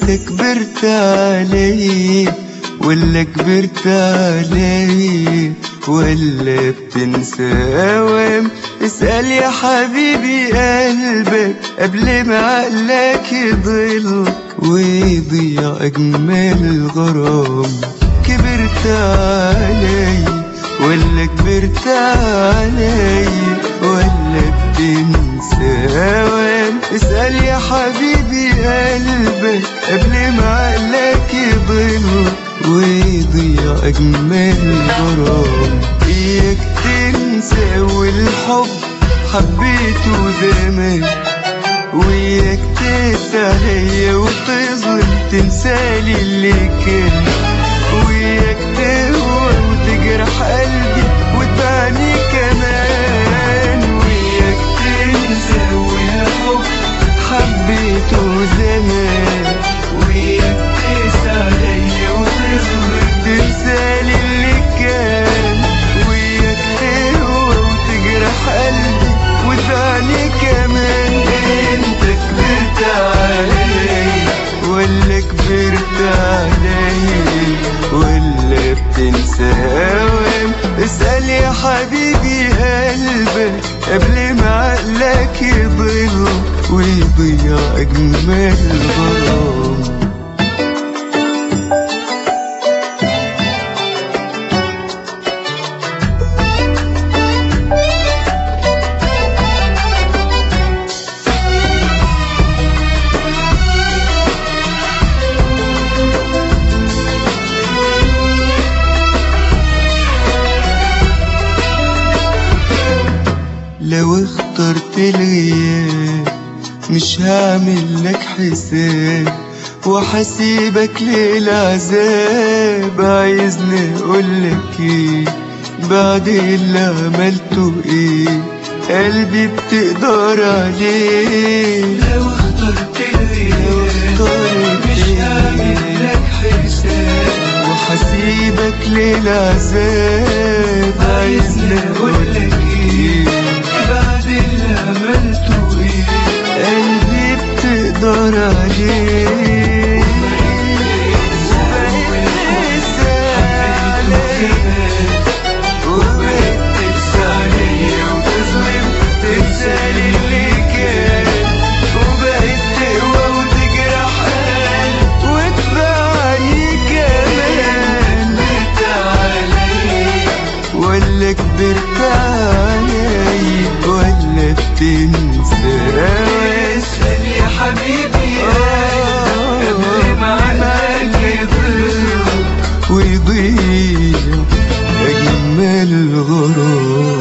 انت كبرت علي ولا كبرت علي ولا بتنسى اوام اسأل يا حبيبي قلبك قبل ما عقلك يضلك ويضيع اجمل غرام كبرت علي ولا كبرت علي ولا بتنسى اوام اسأل يا حبيبي قلبك قبل ما عقلك يضلك ويضيع أجمل غرام إياك تنسى والحب حبيته زمان وياك تسعى وتظلم تنسالي اللي كان وياك تهوى وتجرح قلبي وتبعني كمان وياك تنسى والحب حبيته زمان وياك تسعى وتظلم تنسالي اللي كان وياك تهوى وتجرح قلبي وتبعني كمان انت كبرت علي ولا كبرت علي ولا بتنسى اوام اسأل يا حبيبي قلبك قبل ما عقلك يضل ويضيع اجمل غرام لو اخترت الغياب مش هعمل لك حساب وحسيبك للعذاب عايزني اقولك ايه بعد اللي عملته ايه قلبي بتقدر عليه لو اخترت الغياب اخترت مش هعمل لك حساب وحسيبك للعذاب عايزني اقولك ايه بعد اللي عملته ايه قلبي بتقدر عليه وبقيت تنسى عليا وتظلم تنسالي اللي كان وبقيت تقوى وتجرح قلبي وتبعني كمان كبرت علي ولا كبرت علي ولا بتنسى اسأل يا حبيبي قبل ما عقلك يضل ويضيع أجمل غرام